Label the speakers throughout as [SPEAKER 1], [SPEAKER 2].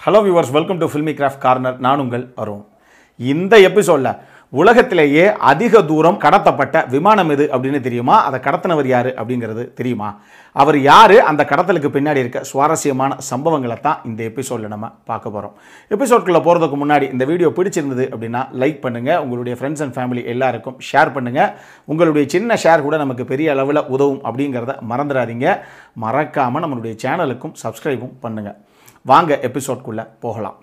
[SPEAKER 1] hello viewers welcome to filmy craft corner நான் உங்கள் அருண் இந்த எபிசோடில் உலகத்திலேயே அதிக தூரம் கடத்தப்பட்ட விமானம் எது அப்படின்னு தெரியுமா அதை கடத்தினவர் யார் அப்படிங்கிறது தெரியுமா அவர் யார் அந்த கடத்தலுக்கு பின்னாடி இருக்க சுவாரஸ்யமான சம்பவங்களை தான் இந்த எபிசோடில் நம்ம பார்க்க போகிறோம் எபிசோட்குள்ளே போகிறதுக்கு முன்னாடி இந்த வீடியோ பிடிச்சிருந்தது அப்படின்னா லைக் பண்ணுங்கள் உங்களுடைய ஃப்ரெண்ட்ஸ் அண்ட் ஃபேமிலி எல்லாருக்கும் ஷேர் பண்ணுங்கள் உங்களுடைய சின்ன ஷேர் கூட நமக்கு பெரிய அளவில் உதவும் அப்படிங்கிறத மறந்துடாதீங்க மறக்காமல் நம்மளுடைய சேனலுக்கும் சப்ஸ்கிரைபும் பண்ணுங்கள் வாங்க எபிசோட்குள்ளே போகலாம்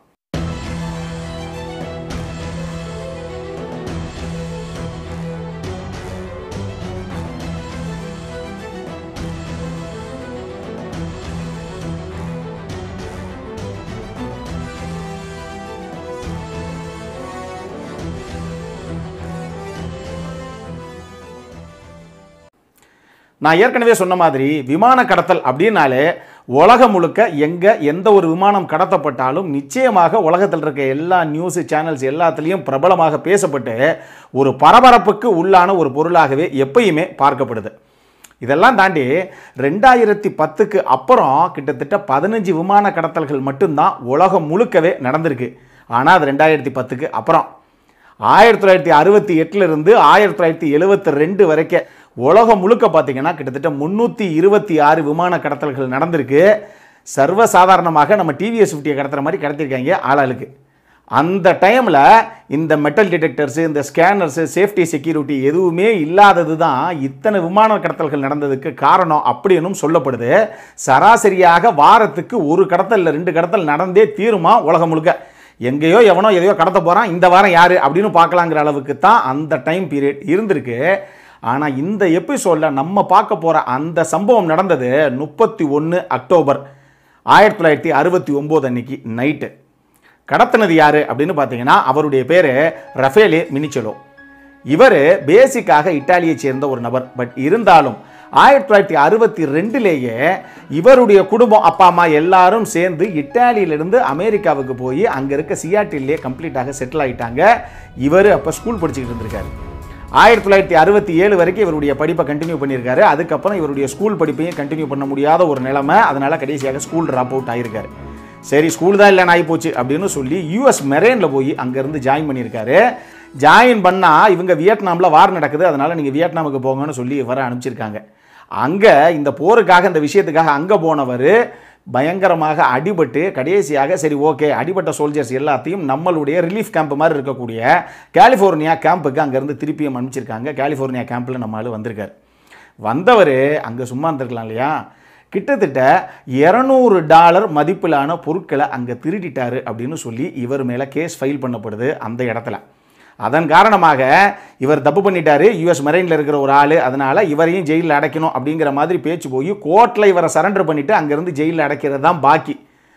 [SPEAKER 1] நான் ஏற்கனவே சொன்ன மாதிரி விமான கடத்தல் அப்படின்னாலே உலகம் முழுக்க எங்கே எந்த ஒரு விமானம் கடத்தப்பட்டாலும் நிச்சயமாக உலகத்தில் இருக்க எல்லா நியூஸ் சேனல்ஸ் எல்லாத்துலேயும் பிரபலமாக பேசப்பட்டு ஒரு பரபரப்புக்கு உள்ளான ஒரு பொருளாகவே எப்பயுமே பார்க்கப்படுது இதெல்லாம் தாண்டி ரெண்டாயிரத்தி பத்துக்கு அப்புறம் கிட்டத்தட்ட பதினஞ்சு விமான கடத்தல்கள் மட்டும்தான் உலகம் முழுக்கவே நடந்திருக்கு ஆனால் அது ரெண்டாயிரத்தி பத்துக்கு அப்புறம் ஆயிரத்தி தொள்ளாயிரத்தி அறுபத்தி எட்டுலேருந்து ஆயிரத்தி தொள்ளாயிரத்தி எழுபத்தி ரெண்டு வரைக்கும் உலகம் முழுக்க பார்த்தீங்கன்னா கிட்டத்தட்ட முந்நூற்றி இருபத்தி ஆறு விமான கடத்தல்கள் நடந்திருக்கு சர்வசாதாரணமாக நம்ம டிவிஎஸ் ஃபிஃப்டியை கடத்துற மாதிரி கடத்திருக்காங்க ஆளாளுக்கு அந்த டைமில் இந்த மெட்டல் டிடெக்டர்ஸு இந்த ஸ்கேனர்ஸு சேஃப்டி செக்யூரிட்டி எதுவுமே இல்லாதது தான் இத்தனை விமான கடத்தல்கள் நடந்ததுக்கு காரணம் அப்படின்னும் சொல்லப்படுது சராசரியாக வாரத்துக்கு ஒரு கடத்தல் இல்லை ரெண்டு கடத்தல் நடந்தே தீருமா உலகம் முழுக்க எங்கேயோ எவனோ எதையோ கடத்த போகிறான் இந்த வாரம் யார் அப்படின்னு பார்க்கலாங்கிற அளவுக்கு தான் அந்த டைம் பீரியட் இருந்திருக்கு ஆனால் இந்த எபிசோடில் நம்ம பார்க்க போகிற அந்த சம்பவம் நடந்தது முப்பத்தி ஒன்று அக்டோபர் ஆயிரத்தி தொள்ளாயிரத்தி அறுபத்தி ஒம்பது அன்னைக்கு நைட்டு கடத்தினது யார் அப்படின்னு பார்த்தீங்கன்னா அவருடைய பேர் ரஃபேலே மினிச்சலோ இவர் பேசிக்காக இட்டாலியை சேர்ந்த ஒரு நபர் பட் இருந்தாலும் ஆயிரத்தி தொள்ளாயிரத்தி அறுபத்தி ரெண்டுலேயே இவருடைய குடும்பம் அப்பா அம்மா எல்லாரும் சேர்ந்து இட்டாலியிலிருந்து அமெரிக்காவுக்கு போய் அங்கே இருக்க சியாட்டிலே கம்ப்ளீட்டாக செட்டில் ஆகிட்டாங்க இவர் அப்போ ஸ்கூல் படிச்சுக்கிட்டு இருந்திருக்காரு ஆயிரத்தி தொள்ளாயிரத்தி அறுபத்தி ஏழு வரைக்கும் இவருடைய படிப்பை கண்டினியூ பண்ணியிருக்காரு அதுக்கப்புறம் இவருடைய ஸ்கூல் படிப்பையும் கண்டினியூ பண்ண முடியாத ஒரு நிலைமை அதனால கடைசியாக ஸ்கூல் ட்ராப் அவுட் ஆகியிருக்காரு சரி ஸ்கூல் தான் இல்லைன்னு ஆகிப்போச்சு அப்படின்னு சொல்லி யூஎஸ் மெரேனில் போய் அங்கேருந்து ஜாயின் பண்ணியிருக்காரு ஜாயின் பண்ணால் இவங்க வியட்நாமில் வார் நடக்குது அதனால் நீங்கள் வியட்நாமுக்கு போங்கன்னு சொல்லி இவரை அனுப்பிச்சிருக்காங்க அங்கே இந்த போருக்காக இந்த விஷயத்துக்காக அங்கே போனவர் பயங்கரமாக அடிபட்டு கடைசியாக சரி ஓகே அடிபட்ட சோல்ஜர்ஸ் எல்லாத்தையும் நம்மளுடைய ரிலீஃப் கேம்ப் மாதிரி இருக்கக்கூடிய கலிஃபோர்னியா கேம்புக்கு அங்கேருந்து திருப்பியும் அனுப்பிச்சிருக்காங்க கலிஃபோர்னியா கேம்பில் நம்ம ஆள் வந்திருக்கார் வந்தவர் அங்கே சும்மா இருந்திருக்கலாம் இல்லையா கிட்டத்தட்ட இரநூறு டாலர் மதிப்பிலான பொருட்களை அங்கே திருடிட்டாரு அப்படின்னு சொல்லி இவர் மேலே கேஸ் ஃபைல் பண்ணப்படுது அந்த இடத்துல அதன் காரணமாக இவர் தப்பு பண்ணிட்டாரு யூஎஸ் மெரைனில் இருக்கிற ஒரு ஆள் அதனால் இவரையும் ஜெயிலில் அடைக்கணும் அப்படிங்கிற மாதிரி பேச்சு போய் கோர்ட்டில் இவரை சரண்டர் பண்ணிவிட்டு அங்கேருந்து ஜெயிலில் அடைக்கிறது தான் பாக்கி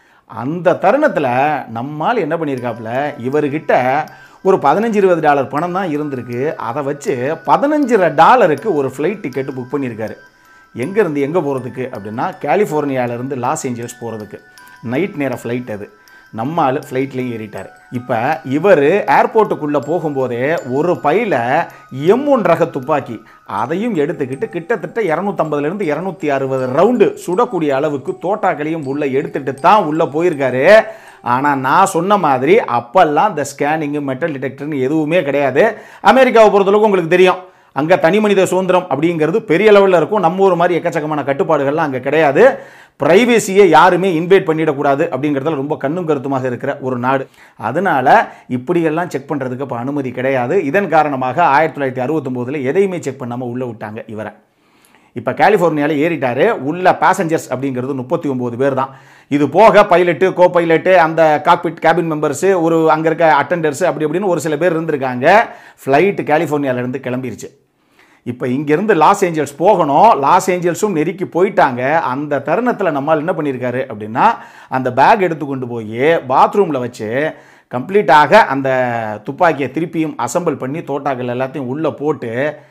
[SPEAKER 1] அந்த தருணத்தில் நம்மால் என்ன பண்ணியிருக்காப்புல இவர்கிட்ட ஒரு பதினஞ்சு இருபது டாலர் பணம் தான் இருந்திருக்கு அதை வச்சு பதினஞ்சரை டாலருக்கு ஒரு ஃப்ளைட் டிக்கெட்டு புக் பண்ணியிருக்காரு எங்கேருந்து எங்கே போகிறதுக்கு அப்படின்னா கலிஃபோர்னியாவிலேருந்து லாஸ் ஏஞ்சல்ஸ் போகிறதுக்கு நைட் நேர ஃப்ளைட் அது நம்ம ஆள் ஃப்ளைட்லேயும் ஏறிட்டார் இப்போ இவர் ஏர்போர்ட்டுக்குள்ளே போகும்போதே ஒரு பையில் எம் ஒன் ரக துப்பாக்கி அதையும் எடுத்துக்கிட்டு கிட்டத்தட்ட இரநூத்தம்பதுலேருந்து இரநூத்தி அறுபது ரவுண்டு சுடக்கூடிய அளவுக்கு தோட்டாக்களையும் உள்ளே எடுத்துகிட்டு தான் உள்ளே போயிருக்காரு ஆனால் நான் சொன்ன மாதிரி அப்போல்லாம் இந்த ஸ்கேனிங்கு மெட்டல் டிடெக்டர்னு எதுவுமே கிடையாது அமெரிக்காவை பொறுத்தளவுக்கு உங்களுக்கு தெரியும் அங்கே தனி மனித சுதந்திரம் அப்படிங்கிறது பெரிய லெவலில் இருக்கும் நம்ம ஒரு மாதிரி எக்கச்சக்கமான கட்டுப்பாடுகள்லாம் அங்கே கிடையாது ப்ரைவேசியை யாருமே இன்வைட் பண்ணிடக்கூடாது அப்படிங்கிறதுல ரொம்ப கண்ணும் கருத்துமாக இருக்கிற ஒரு நாடு அதனால் இப்படியெல்லாம் செக் பண்ணுறதுக்கு இப்போ அனுமதி கிடையாது இதன் காரணமாக ஆயிரத்தி தொள்ளாயிரத்தி அறுபத்தொம்போதில் எதையுமே செக் பண்ணாமல் உள்ளே விட்டாங்க இவரை இப்போ கலிஃபோர்னியாவில் ஏறிட்டார் உள்ள பேசஞ்சர்ஸ் அப்படிங்கிறது முப்பத்தி ஒம்பது பேர் தான் இது போக பைலட்டு கோ பைலட்டு அந்த காக்பிட் கேபின் மெம்பர்ஸு ஒரு அங்கே இருக்க அட்டண்டர்ஸு அப்படி அப்படின்னு ஒரு சில பேர் இருந்திருக்காங்க ஃப்ளைட்டு கலிஃபோர்னியாவிலேருந்து கிளம்பிருச்சு இப்போ இங்கேருந்து லாஸ் ஏஞ்சல்ஸ் போகணும் லாஸ் ஏஞ்சல்ஸும் நெருக்கி போயிட்டாங்க அந்த தருணத்தில் நம்மால் என்ன பண்ணியிருக்காரு அப்படின்னா அந்த பேக் எடுத்து கொண்டு போய் பாத்ரூமில் வச்சு கம்ப்ளீட்டாக அந்த துப்பாக்கியை திருப்பியும் அசம்பிள் பண்ணி தோட்டாக்கள் எல்லாத்தையும் உள்ளே போட்டு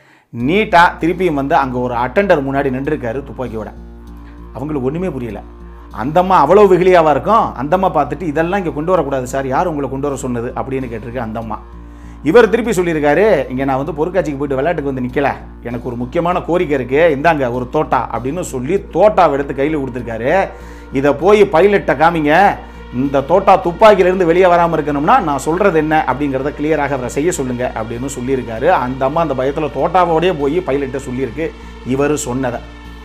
[SPEAKER 1] நீட்டாக திருப்பியும் வந்து அங்கே ஒரு அட்டண்டர் முன்னாடி நின்றுருக்காரு துப்பாக்கியோட அவங்களுக்கு ஒன்றுமே புரியல அந்தம்மா அவ்வளோ வெகுளியாவா இருக்கும் அந்தம்மா பார்த்துட்டு இதெல்லாம் இங்கே கொண்டு வரக்கூடாது சார் யார் உங்களை கொண்டு வர சொன்னது அப்படின்னு கேட்டிருக்கு அந்தம்மா இவர் திருப்பி சொல்லியிருக்காரு இங்கே நான் வந்து பொருட்காட்சிக்கு போயிட்டு விளையாட்டுக்கு வந்து நிற்கல எனக்கு ஒரு முக்கியமான கோரிக்கை இருக்குது இந்தாங்க ஒரு தோட்டா அப்படின்னு சொல்லி தோட்டாவை எடுத்து கையில் கொடுத்துருக்காரு இதை போய் பைலட்டை காமிங்க இந்த தோட்டா துப்பாக்கியிலேருந்து வெளியே வராமல் இருக்கணும்னா நான் சொல்கிறது என்ன அப்படிங்கிறத கிளியராக அவரை செய்ய சொல்லுங்க அப்படின்னு சொல்லியிருக்காரு அந்த அம்மா அந்த பயத்தில் தோட்டாவோடயே போய் பைலட்டை சொல்லியிருக்கு இவர் சொன்னதை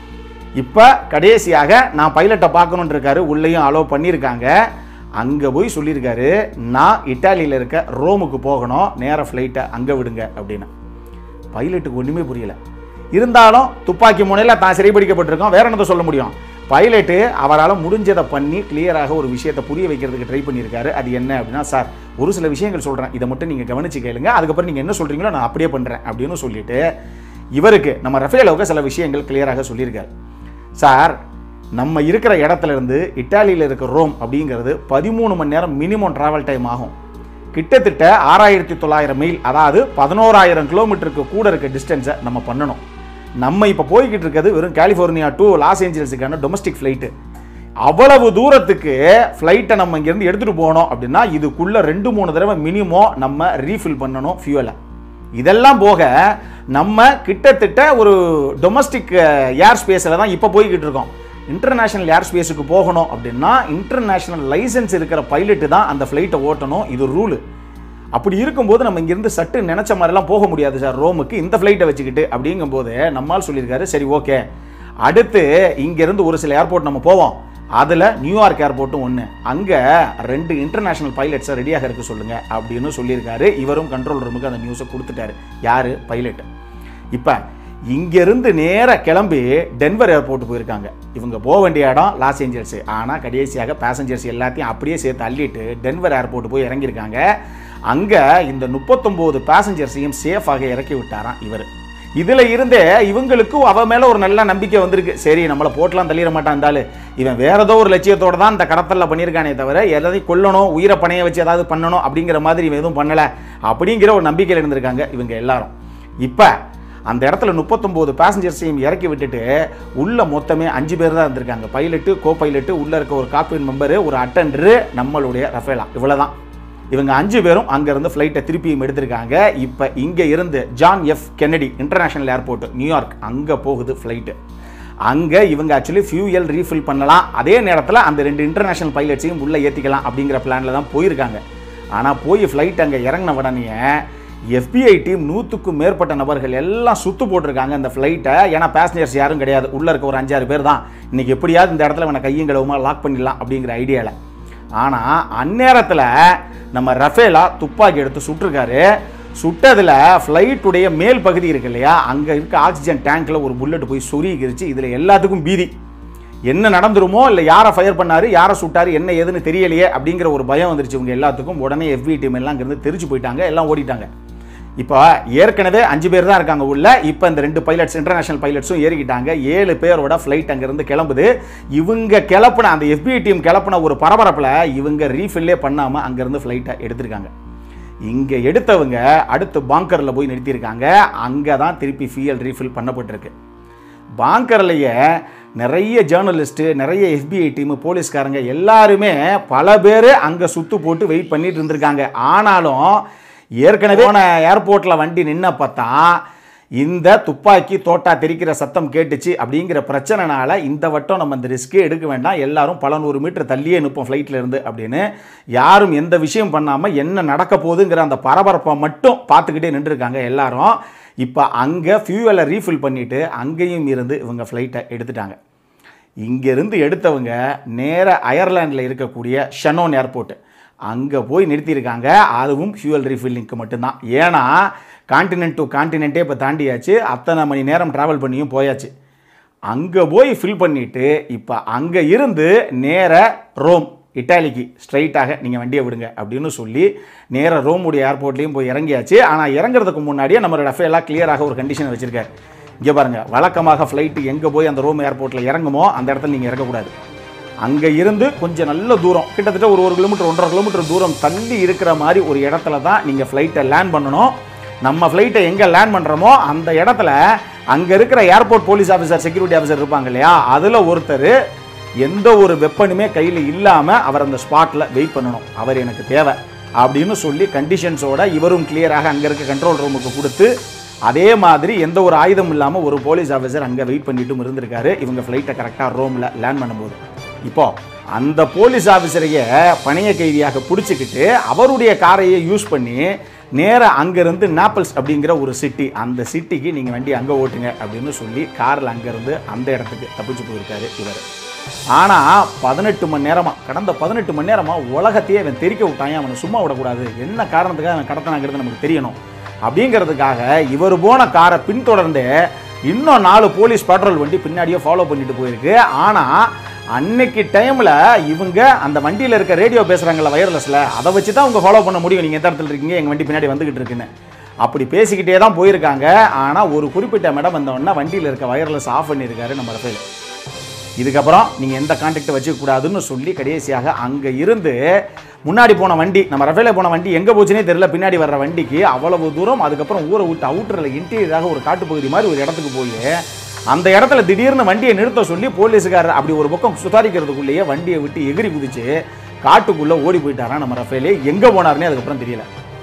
[SPEAKER 1] இப்போ கடைசியாக நான் பைலட்டை பார்க்கணுன்னு இருக்காரு உள்ளேயும் அலோவ் பண்ணியிருக்காங்க அங்கே போய் சொல்லியிருக்காரு நான் இட்டாலியில் இருக்க ரோமுக்கு போகணும் நேர ஃப்ளைட்டை அங்கே விடுங்க அப்படின்னு பைலட்டுக்கு ஒன்றுமே புரியல இருந்தாலும் துப்பாக்கி முனையில் தான் சிறைபிடிக்கப்பட்டிருக்கோம் வேற என்னத்தை சொல்ல முடியும் பைலட்டு அவரால் முடிஞ்சதை பண்ணி கிளியராக ஒரு விஷயத்தை புரிய வைக்கிறதுக்கு ட்ரை பண்ணியிருக்காரு அது என்ன அப்படின்னா சார் ஒரு சில விஷயங்கள் சொல்கிறேன் இதை மட்டும் நீங்கள் கவனிச்சு கேளுங்க அதுக்கப்புறம் நீங்கள் என்ன சொல்கிறீங்களோ நான் அப்படியே பண்ணுறேன் அப்படின்னு சொல்லிட்டு இவருக்கு நம்ம ரஃபேலோவுக்கு சில விஷயங்கள் கிளியராக சொல்லியிருக்காரு சார் நம்ம இருக்கிற இடத்துல இருந்து இட்டாலியில் இருக்க ரோம் அப்படிங்கிறது பதிமூணு மணி நேரம் மினிமம் டிராவல் டைம் ஆகும் கிட்டத்தட்ட ஆறாயிரத்தி தொள்ளாயிரம் மைல் அதாவது பதினோராயிரம் கிலோமீட்டருக்கு கூட இருக்க டிஸ்டன்ஸை நம்ம பண்ணணும் நம்ம இப்போ போய்கிட்டு இருக்கிறது வெறும் கலிஃபோர்னியா டு லாஸ் ஏஞ்சல்ஸுக்கான டொமஸ்டிக் ஃப்ளைட்டு அவ்வளவு தூரத்துக்கு ஃப்ளைட்டை நம்ம இங்கேருந்து எடுத்துகிட்டு போனோம் அப்படின்னா இதுக்குள்ளே ரெண்டு மூணு தடவை மினிமம் நம்ம ரீஃபில் பண்ணணும் ஃபியூவலை இதெல்லாம் போக நம்ம கிட்டத்தட்ட ஒரு டொமஸ்டிக் ஏர் ஸ்பேஸில் தான் இப்போ போய்கிட்டு இருக்கோம் இன்டர்நேஷனல் ஏர் ஸ்பேஸுக்கு போகணும் அப்படின்னா இன்டர்நேஷனல் லைசன்ஸ் இருக்கிற பைலட்டு தான் அந்த ஃப்ளைட்டை ஓட்டணும் இது ரூலு அப்படி இருக்கும்போது நம்ம இங்கேருந்து சட்டு நினச்ச மாதிரிலாம் போக முடியாது சார் ரோமுக்கு இந்த ஃப்ளைட்டை வச்சுக்கிட்டு அப்படிங்கும்போது நம்மால் சொல்லியிருக்காரு சரி ஓகே அடுத்து இங்கேருந்து ஒரு சில ஏர்போர்ட் நம்ம போவோம் அதில் நியூயார்க் ஏர்போர்ட்டும் ஒன்று அங்கே ரெண்டு இன்டர்நேஷனல் பைலட்ஸை ரெடியாக இருக்க சொல்லுங்கள் அப்படின்னு சொல்லியிருக்காரு இவரும் கண்ட்ரோல் ரூமுக்கு அந்த நியூஸை கொடுத்துட்டாரு யார் பைலட் இப்போ இங்கேருந்து நேராக கிளம்பி டென்வர் ஏர்போர்ட் போயிருக்காங்க இவங்க போக வேண்டிய இடம் லாஸ் ஏஞ்சல்ஸ் ஆனால் கடைசியாக பேசஞ்சர்ஸ் எல்லாத்தையும் அப்படியே சேர்த்து அள்ளிட்டு டென்வர் ஏர்போர்ட் போய் இறங்கியிருக்காங்க அங்கே இந்த முப்பத்தொம்போது பேசஞ்சர்ஸையும் சேஃபாக இறக்கி விட்டாராம் இவர் இதில் இருந்தே இவங்களுக்கும் அவ மேலே ஒரு நல்ல நம்பிக்கை வந்திருக்கு சரி நம்மளை போட்டலாம் தள்ளிட மாட்டான் இருந்தாலும் இவன் வேற ஏதோ ஒரு லட்சியத்தோட தான் இந்த கடத்தலில் பண்ணியிருக்கானே தவிர எதையும் கொல்லணும் உயிரை பணைய வச்சு ஏதாவது பண்ணணும் அப்படிங்கிற மாதிரி இவன் எதுவும் பண்ணலை அப்படிங்கிற ஒரு நம்பிக்கையில் இருந்திருக்காங்க இவங்க எல்லாரும் இப்போ அந்த இடத்துல முப்பத்தொம்போது பேசஞ்சர்ஸையும் இறக்கி விட்டுட்டு உள்ள மொத்தமே அஞ்சு பேர் தான் இருந்திருக்காங்க பைலட்டு கோ பைலட்டு உள்ள இருக்க ஒரு காப்பின் மெம்பரு ஒரு அட்டண்டரு நம்மளுடைய ரஃபேலா இவ்வளவுதான் இவங்க அஞ்சு பேரும் அங்கேருந்து ஃப்ளைட்டை திருப்பியும் எடுத்திருக்காங்க இப்போ இங்கே இருந்து John F Kennedy international airport நியூயார்க் அங்கே போகுது ஃப்ளைட்டு அங்கே இவங்க ஆக்சுவலி ஃபியூயல் ரீஃபில் பண்ணலாம் அதே நேரத்தில் அந்த ரெண்டு இன்டர்நேஷனல் பைலட்ஸையும் உள்ளே ஏற்றிக்கலாம் அப்படிங்கிற பிளானில் தான் போயிருக்காங்க ஆனால் போய் ஃப்ளைட் அங்கே இறங்கின உடனே எஃபிஐ டீம் நூற்றுக்கும் மேற்பட்ட நபர்கள் எல்லாம் சுத்து போட்டிருக்காங்க அந்த ஃப்ளைட்டை ஏன்னா பேசஞ்சர்ஸ் யாரும் கிடையாது உள்ளே இருக்க ஒரு அஞ்சாறு பேர் தான் இன்னைக்கு எப்படியாவது இந்த இடத்துல இவனை கையும் களவுமா லாக் பண்ணிடலாம் அப்படிங்கிற ஐடியாவில் ஆனால் அந்நேரத்தில் நம்ம ரஃபேலா துப்பாக்கி எடுத்து சுட்டிருக்காரு சுட்டதில் ஃப்ளைட்டுடைய மேல் பகுதி இருக்கு இல்லையா அங்கே இருக்க ஆக்சிஜன் டேங்க்கில் ஒரு புல்லட் போய் சொருகிருச்சு இதில் எல்லாத்துக்கும் பீதி என்ன நடந்துருமோ இல்லை யாரை ஃபயர் பண்ணாரு யாரை சுட்டாரு என்ன ஏதுன்னு தெரியலையே அப்படிங்கிற ஒரு பயம் வந்துருச்சு இவங்க எல்லாத்துக்கும் உடனே எஃபி டீம் எல்லாம் இங்கேருந்து தெரிச்சு போயிட்டாங்க எல்லாம் ஓடிட்டாங்க இப்போ ஏற்கனவே அஞ்சு பேர் தான் இருக்காங்க உள்ள இப்போ இந்த ரெண்டு பைலட்ஸ் இன்டர்நேஷனல் பைலட்ஸும் ஏறிக்கிட்டாங்க ஏழு பேரோட ஃப்ளைட் அங்கேருந்து கிளம்புது இவங்க கிளப்புன அந்த FBI டீம் கிளப்புன ஒரு பரபரப்பில் இவங்க ரீஃபில்லே பண்ணாமல் அங்கேருந்து ஃப்ளைட்டை எடுத்திருக்காங்க இங்கே எடுத்தவங்க அடுத்து பாங்கரில் போய் நிறுத்தியிருக்காங்க அங்கே தான் திருப்பி ஃபியல் ரீஃபில் பண்ணப்பட்டிருக்கு பாங்கர்லையே நிறைய ஜேர்னலிஸ்ட்டு நிறைய எஃபிஐ டீமு போலீஸ்காரங்க எல்லாருமே பல பேர் அங்கே சுத்து போட்டு வெயிட் பண்ணிட்டு இருந்திருக்காங்க ஆனாலும் ஏற்கனவே போன ஏர்போர்ட்டில் வண்டி நின்ன பார்த்தா இந்த துப்பாக்கி தோட்டா தெரிக்கிற சத்தம் கேட்டுச்சு அப்படிங்கிற பிரச்சனைனால இந்த வட்டம் நம்ம இந்த ரிஸ்க்கே எடுக்க வேண்டாம் எல்லாரும் பல நூறு மீட்டர் தள்ளியே நிற்போம் ஃப்ளைட்டில் இருந்து அப்படின்னு யாரும் எந்த விஷயம் பண்ணாமல் என்ன நடக்க போகுதுங்கிற அந்த பரபரப்பை மட்டும் பார்த்துக்கிட்டே நின்றுருக்காங்க எல்லாரும் இப்போ அங்கே ஃபியூவலை ரீஃபில் பண்ணிவிட்டு அங்கேயும் இருந்து இவங்க ஃப்ளைட்டை எடுத்துட்டாங்க இங்கேருந்து எடுத்தவங்க நேர அயர்லாண்டில் இருக்கக்கூடிய ஷனோன் ஏர்போர்ட் அங்கே போய் நிறுத்தியிருக்காங்க அதுவும் ஃபியூவல் ரீஃபில்லிங்க்கு மட்டும்தான் ஏன்னா காண்டினென்ட் டு காண்டினென்ட்டே இப்போ தாண்டியாச்சு அத்தனை மணி நேரம் ட்ராவல் பண்ணியும் போயாச்சு அங்கே போய் ஃபில் பண்ணிவிட்டு இப்போ அங்கே இருந்து நேர ரோம் இட்டாலிக்கு ஸ்ட்ரைட்டாக நீங்கள் வண்டியை விடுங்க அப்படின்னு சொல்லி நேராக ரோமுடைய ஏர்போர்ட்லேயும் போய் இறங்கியாச்சு ஆனால் இறங்குறதுக்கு முன்னாடியே நம்ம ரஃபேலாக கிளியராக ஒரு கண்டிஷன் வச்சுருக்காரு இங்கே பாருங்கள் வழக்கமாக ஃப்ளைட்டு எங்கே போய் அந்த ரோம் ஏர்போர்ட்டில் இறங்குமோ அந்த இடத்துல நீங்கள் இறங்கக்கூடாது அங்கே இருந்து கொஞ்சம் நல்ல தூரம் கிட்டத்தட்ட ஒரு ஒரு கிலோமீட்டர் ஒன்றரை கிலோமீட்டர் தூரம் தள்ளி இருக்கிற மாதிரி ஒரு இடத்துல தான் நீங்கள் ஃப்ளைட்டை லேண்ட் பண்ணணும் நம்ம ஃப்ளைட்டை எங்கே லேண்ட் பண்ணுறோமோ அந்த இடத்துல அங்கே இருக்கிற airport police officer security officer இருப்பாங்க இல்லையா அதில் ஒருத்தர் எந்த ஒரு வெப்பனுமே கையில் இல்லாமல் அவர் அந்த ஸ்பாட்டில் வெயிட் பண்ணணும் அவர் எனக்கு தேவை அப்படின்னு சொல்லி கண்டிஷன்ஸோட இவரும் கிளியராக அங்கே இருக்க கண்ட்ரோல் ரூமுக்கு கொடுத்து அதே மாதிரி எந்த ஒரு ஆயுதம் இல்லாமல் ஒரு போலீஸ் ஆஃபீஸர் அங்கே வெயிட் பண்ணிட்டும் இருந்திருக்காரு இவங்க ஃப்ளைட்டை கரெக்டாக ரோமில் லேண்ட் பண்ணும்போது இப்போ அந்த போலீஸ் ஆஃபீஸரைய பணைய கைதியாக பிடிச்சிக்கிட்டு அவருடைய காரையை யூஸ் பண்ணி நேராக அங்கேருந்து நாப்பிள்ஸ் அப்படிங்கிற ஒரு சிட்டி அந்த சிட்டிக்கு நீங்கள் வண்டி அங்கே ஓட்டுங்க அப்படின்னு சொல்லி காரில் அங்கேருந்து அந்த இடத்துக்கு தப்பிச்சு போயிருக்காரு இவர் ஆனால் பதினெட்டு மணி நேரமாக கடந்த பதினெட்டு மணி நேரமாக உலகத்தையே அவன் தெரிக்க விட்டான் அவனை சும்மா விடக்கூடாது என்ன காரணத்துக்காக அவன் கடத்தினாங்கிறது நமக்கு தெரியணும் அப்படிங்கிறதுக்காக இவர் போன காரை பின்தொடர்ந்து இன்னும் நாலு போலீஸ் பெட்ரோல் வண்டி பின்னாடியே ஃபாலோ பண்ணிட்டு போயிருக்கு ஆனால் அன்னைக்கு டைமில் இவங்க அந்த வண்டியில் இருக்க ரேடியோ பேசுகிறாங்கள வயர்லெஸில் அதை வச்சு தான் அவங்க ஃபாலோ பண்ண முடியும் நீங்கள் எந்த இடத்துல இருக்கீங்க எங்கள் வண்டி பின்னாடி வந்துகிட்டு இருக்குன்னு அப்படி பேசிக்கிட்டே தான் போயிருக்காங்க ஆனால் ஒரு குறிப்பிட்ட மேடம் வந்தோடனே வண்டியில் இருக்க வயர்லெஸ் ஆஃப் பண்ணியிருக்காரு நம்ம ரஃபேல் இதுக்கப்புறம் நீங்கள் எந்த கான்டாக்டை வச்சுக்கூடாதுன்னு சொல்லி கடைசியாக அங்கே இருந்து முன்னாடி போன வண்டி நம்ம ரஃபேல போன வண்டி எங்கே போச்சுனே தெரியல பின்னாடி வர்ற வண்டிக்கு அவ்வளவு தூரம் அதுக்கப்புறம் ஊரை விட்டு அவுட்டரில் இன்டீரியராக ஒரு காட்டுப்பகுதி மாதிரி ஒரு இடத்துக்கு போய் அந்த இடத்துல திடீர்னு வண்டியை நிறுத்த சொல்லி போலீஸுக்காரர் அப்படி ஒரு பக்கம் சுதாரிக்கிறதுக்குள்ளேயே வண்டியை விட்டு எகிரி குதிச்சு காட்டுக்குள்ளே ஓடி போயிட்டாராம் நம்ம ரஃபேலே எங்கே போனாருன்னே அதுக்கப்புறம் தெரியல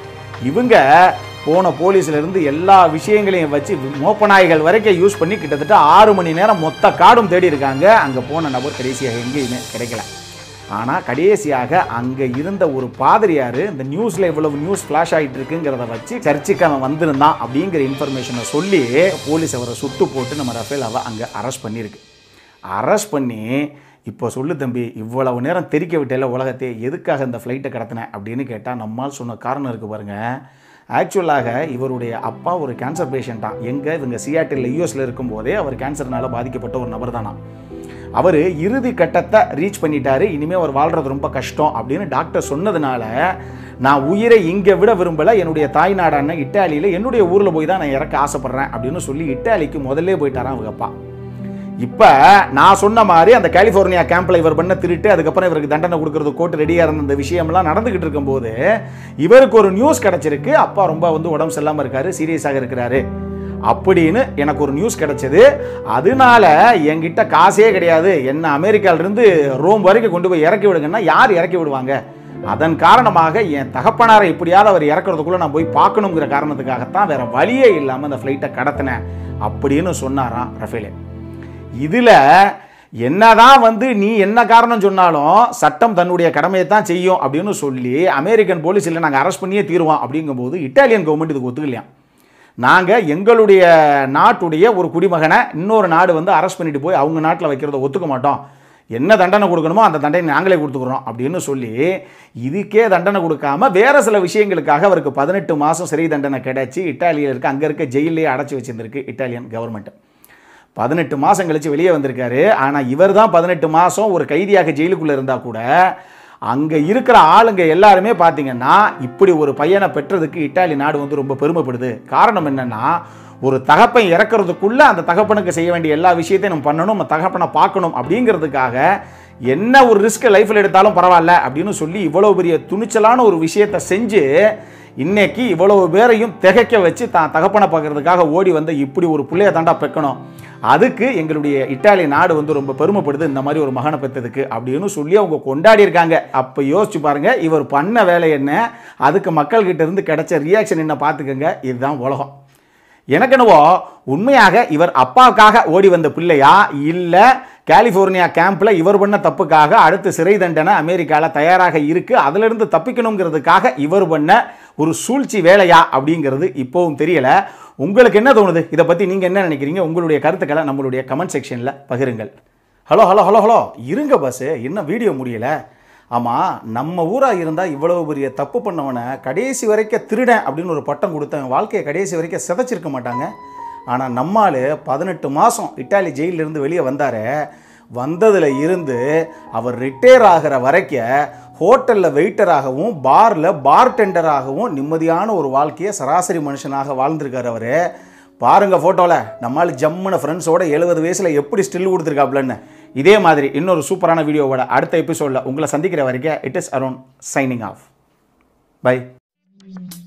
[SPEAKER 1] இவங்க போன போலீஸ்ல இருந்து எல்லா விஷயங்களையும் வச்சு மோப்பநாய்கள் வரைக்கும் யூஸ் பண்ணி கிட்டத்தட்ட ஆறு மணி நேரம் மொத்த காடும் தேடி இருக்காங்க அங்கே போன நபர் கடைசியாக எங்கேயுமே கிடைக்கல ஆனால் கடைசியாக அங்கே இருந்த ஒரு பாதிரியார் இந்த நியூஸில் இவ்வளவு நியூஸ் ஃப்ளாஷ் ஆகிட்டு இருக்குங்கிறத வச்சு சர்ச்சுக்கு அவன் வந்திருந்தான் அப்படிங்கிற இன்ஃபர்மேஷனை சொல்லி போலீஸ் அவரை சுட்டு போட்டு நம்ம ரஃபேல் அவ அங்கே அரெஸ்ட் பண்ணியிருக்கு அரெஸ்ட் பண்ணி இப்போ சொல்லு தம்பி இவ்வளவு நேரம் தெரிக்க விட்டல உலகத்தை எதுக்காக இந்த ஃப்ளைட்டை கடத்தினேன் அப்படின்னு கேட்டால் நம்மால் சொன்ன காரணம் இருக்குது பாருங்க ஆக்சுவலாக இவருடைய அப்பா ஒரு கேன்சர் பேஷண்ட்டான் எங்கே இவங்க சியாட்டில் யூஎஸில் இருக்கும்போதே அவர் கேன்சர்னால பாதிக்கப்பட்ட ஒரு நபர் தானா அவர் இறுதி கட்டத்தை ரீச் பண்ணிட்டாரு இனிமேல் அவர் வாழ்கிறது ரொம்ப கஷ்டம் அப்படின்னு டாக்டர் சொன்னதுனால நான் உயிரை இங்கே விட விரும்பலை என்னுடைய தாய்நாடான இட்டாலியில் என்னுடைய ஊரில் போய் தான் நான் இறக்க ஆசைப்பட்றேன் அப்படின்னு சொல்லி இட்டாலிக்கு முதல்ல போயிட்டாராம் அவங்க அப்பா இப்போ நான் சொன்ன மாதிரி அந்த கலிஃபோர்னியா கேம்பில் இவர் பண்ண திருட்டு அதுக்கப்புறம் இவருக்கு தண்டனை கொடுக்கறது கோர்ட்டு ரெடியாக இருந்த இந்த விஷயம்லாம் நடந்துக்கிட்டு இருக்கும்போது இவருக்கு ஒரு நியூஸ் கிடச்சிருக்கு அப்பா ரொம்ப வந்து உடம்பு சரியில்லாமல் இருக்காரு சீரியஸாக இருக்கிறாரு அப்படின்னு எனக்கு ஒரு நியூஸ் கிடைச்சது அதனால என்கிட்ட காசே கிடையாது என்ன அமெரிக்காவிலிருந்து ரோம் வரைக்கும் கொண்டு போய் இறக்கி விடுங்கன்னா யார் இறக்கி விடுவாங்க அதன் காரணமாக என் தகப்பனாரை எப்படியாவது அவர் இறக்குறதுக்குள்ள நான் போய் பார்க்கணுங்கிற காரணத்துக்காகத்தான் வேற வழியே இல்லாமல் அந்த ஃப்ளைட்டை கடத்தினேன் அப்படின்னு சொன்னாராம் ரஃபேலே இதுல என்னதான் வந்து நீ என்ன காரணம் சொன்னாலும் சட்டம் தன்னுடைய கடமையை தான் செய்யும் அப்படின்னு சொல்லி அமெரிக்கன் போலீஸ் இல்லை நாங்கள் அரெஸ்ட் பண்ணியே தீருவோம் அப்படிங்கும்போது இட்டாலியன் கவர்மெண்ட் இதுக்கு ஒத்துக்கலையாம் நாங்கள் எங்களுடைய நாட்டுடைய ஒரு குடிமகனை இன்னொரு நாடு வந்து அரெஸ்ட் பண்ணிட்டு போய் அவங்க நாட்டில் வைக்கிறத ஒத்துக்க மாட்டோம் என்ன தண்டனை கொடுக்கணுமோ அந்த தண்டனை நாங்களே கொடுத்துக்குறோம் அப்படின்னு சொல்லி இதுக்கே தண்டனை கொடுக்காம வேற சில விஷயங்களுக்காக அவருக்கு பதினெட்டு மாதம் சிறை தண்டனை கிடைச்சி இட்டாலியில் இருக்க அங்கே இருக்க ஜெயிலே அடைச்சி வச்சிருந்திருக்கு இட்டாலியன் கவர்மெண்ட் பதினெட்டு மாதம் கழிச்சு வெளியே வந்திருக்காரு ஆனால் இவர் தான் பதினெட்டு மாதம் ஒரு கைதியாக ஜெயிலுக்குள்ளே இருந்தால் கூட அங்கே இருக்கிற ஆளுங்க எல்லாருமே பார்த்தீங்கன்னா இப்படி ஒரு பையனை பெற்றதுக்கு இட்டாலி நாடு வந்து ரொம்ப பெருமைப்படுது காரணம் என்னன்னா ஒரு தகப்பன் இறக்குறதுக்குள்ள அந்த தகப்பனுக்கு செய்ய வேண்டிய எல்லா விஷயத்தையும் நம்ம பண்ணணும் நம்ம தகப்பனை பார்க்கணும் அப்படிங்கிறதுக்காக என்ன ஒரு ரிஸ்க் லைஃப்பில் எடுத்தாலும் பரவாயில்ல அப்படின்னு சொல்லி இவ்வளோ பெரிய துணிச்சலான ஒரு விஷயத்தை செஞ்சு இன்னைக்கு இவ்வளவு பேரையும் திகைக்க வச்சு தான் தகப்பனை பார்க்கறதுக்காக ஓடி வந்து இப்படி ஒரு பிள்ளைய தாண்டா பெக்கணும் அதுக்கு எங்களுடைய இட்டாலி நாடு வந்து ரொம்ப பெருமைப்படுது இந்த மாதிரி ஒரு மகனை பெற்றதுக்கு அப்படின்னு சொல்லி அவங்க கொண்டாடி இருக்காங்க அப்போ யோசிச்சு பாருங்க இவர் பண்ண வேலை என்ன அதுக்கு மக்கள்கிட்ட இருந்து கிடைச்ச ரியாக்ஷன் என்ன பார்த்துக்கங்க இதுதான் உலகம் எனக்கு என்னவோ உண்மையாக இவர் அப்பாவுக்காக ஓடி வந்த பிள்ளையா இல்லை கலிஃபோர்னியா கேம்பில் இவர் பண்ண தப்புக்காக அடுத்து சிறை தண்டனை அமெரிக்காவில் தயாராக இருக்குது அதிலிருந்து தப்பிக்கணுங்கிறதுக்காக இவர் பண்ண ஒரு சூழ்ச்சி வேலையா அப்படிங்கிறது இப்போவும் தெரியல உங்களுக்கு என்ன தோணுது இதை பற்றி நீங்கள் என்ன நினைக்கிறீங்க உங்களுடைய கருத்துக்களை நம்மளுடைய கமெண்ட் செக்ஷனில் பகிருங்கள் ஹலோ ஹலோ ஹலோ ஹலோ இருங்க பஸ்ஸு இன்னும் வீடியோ முடியல ஆமாம் நம்ம ஊராக இருந்தால் இவ்வளவு பெரிய தப்பு பண்ணவனை கடைசி வரைக்கும் திருடன் அப்படின்னு ஒரு பட்டம் கொடுத்தவன் வாழ்க்கையை கடைசி வரைக்கும் சிதைச்சிருக்க மாட்டாங்க ஆனால் நம்மால் பதினெட்டு மாதம் இட்டாலி ஜெயிலிருந்து வெளியே வந்தார் வந்ததில் இருந்து அவர் ரிட்டையர் ஆகிற வரைக்கும் ஹோட்டலில் வெயிட்டராகவும் பாரில் பார்டெண்டராகவும் நிம்மதியான ஒரு வாழ்க்கையை சராசரி மனுஷனாக வாழ்ந்திருக்கார் அவர் பாருங்க ஃபோட்டோவில் நம்மால் ஜம்முன ஃப்ரெண்ட்ஸோட எழுபது வயசில் எப்படி ஸ்டில் கொடுத்துருக்காப்லன்னு இதே மாதிரி இன்னொரு சூப்பரான வீடியோவோட அடுத்த எபிசோடில் உங்களை சந்திக்கிற வரைக்கும் it is around signing off by